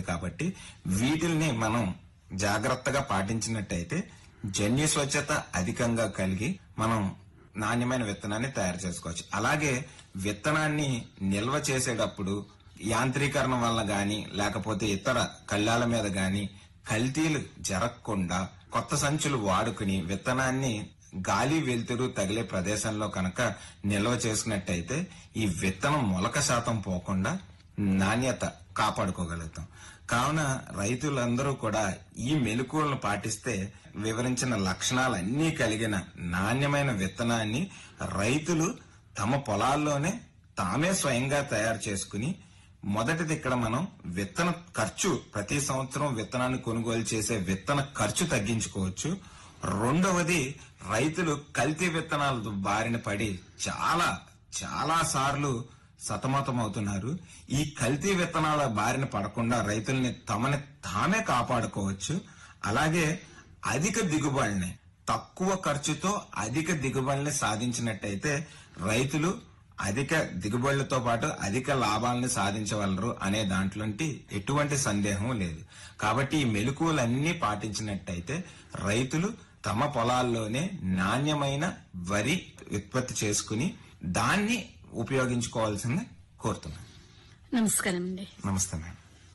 ఉంటది కాబట్టి వీటిల్ని మనం జాగ్రత్తగా పాటించినట్టయితే జన్యు స్వచ్ఛత అధికంగా కలిగి మనం నాణ్యమైన విత్తనాన్ని తయారు చేసుకోవచ్చు అలాగే విత్తనాన్ని నిల్వ చేసేటప్పుడు యాంత్రీకరణ వల్ల గాని లేకపోతే ఇతర కళ్ళాల మీద గాని కల్తీలు జరగకుండా కొత్త సంచులు వాడుకుని విత్తనాన్ని గాలి వెలుతురు తగిలే ప్రదేశంలో కనుక నిల్వ చేసుకున్నట్టయితే ఈ విత్తనం మొలక శాతం పోకుండా నాణ్యత కాపాడుకోగలుగుతాం కావున రైతులందరూ కూడా ఈ మెలకువలను పాటిస్తే వివరించిన లక్షణాలన్నీ కలిగిన నాణ్యమైన విత్తనాన్ని రైతులు తమ పొలాల్లోనే తామే స్వయంగా తయారు చేసుకుని మొదటిది ఇక్కడ మనం విత్తన ఖర్చు ప్రతి సంవత్సరం విత్తనాన్ని కొనుగోలు చేసే విత్తన ఖర్చు తగ్గించుకోవచ్చు రెండవది రైతులు కల్తీ విత్తనాల బారిన పడి చాలా చాలా సార్లు సతమతమవుతున్నారు ఈ కల్తీ విత్తనాల బారిన పడకుండా రైతుల్ని తమని తామే కాపాడుకోవచ్చు అలాగే అధిక దిగుబడిని తక్కువ ఖర్చుతో అధిక దిగుబడిని సాధించినట్టయితే రైతులు అధిక దిగుబడులతో పాటు అధిక లాభాలను సాధించగలరు అనే దాంట్లోంటి ఎటువంటి సందేహం లేదు కాబట్టి ఈ మెలకువలన్నీ పాటించినట్టయితే రైతులు తమ పొలాల్లోనే నాణ్యమైన వరి ఉత్పత్తి చేసుకుని దాన్ని ఉపయోగించుకోవాల్సింది కోరుతున్నాను నమస్కారం అండి నమస్తే మేడం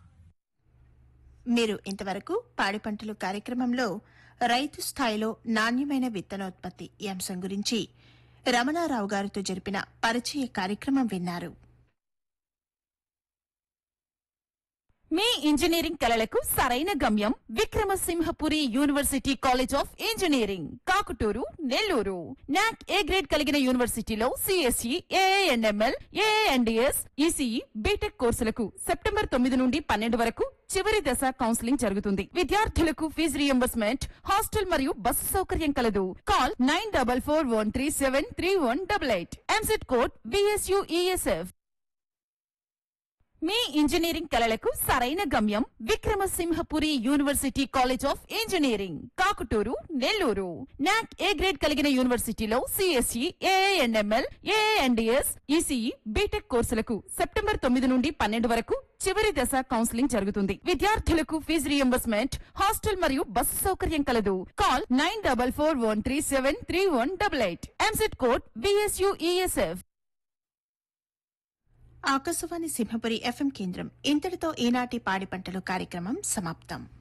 మీరు ఇంతవరకు పాడి పంటలు కార్యక్రమంలో రైతు స్థాయిలో నాణ్యమైన విత్తనోత్పత్తి ఈ అంశం గురించి రమణారావు గారితో జరిపిన పరిచయ కార్యక్రమం విన్నారు మీ ఇంజనీరింగ్ కలలకు సరైన గమ్యం Vikrama Simhapuri university college of engineering Kakutur Nellore NAAC A grade కలిగిన యూనివర్సిటీలో CSE ANML ANDS ECE BTech కోర్సులకు సెప్టెంబర్ తొమ్మిది నుండి పన్నెండు వరకు చివరి దశ కౌన్సిలింగ్ జరుగుతుంది విద్యార్థులకు ఫీజు రియంబర్స్మెంట్ హాస్టల్ మరియు బస్సు సౌకర్యం కలదు call nine double four one three seven three one double eight EAMCET code VSUESF మీ ఇంజనీరింగ్ కలలకు సరైన గమ్యం Vikrama Simhapuri university college of engineering Kakutur Nellore NAAC A grade కలిగిన యూనివర్సిటీలో CSE ANML ANDS ECE BTech కోర్సులకు సెప్టెంబర్ తొమ్మిది నుండి పన్నెండు వరకు చివరి దశ కౌన్సిలింగ్ జరుగుతుంది విద్యార్థులకు ఫీజు రియంబర్స్మెంట్ హాస్టల్ మరియు బస్సు సౌకర్యం కలదు call nine double four one three seven three one double eight EAMCET code VSUESF Akashvani Simhapuri FM కేంద్రం ఇంతటితో ఈనాటి పాడి పంటలు కార్యక్రమం సమాప్తం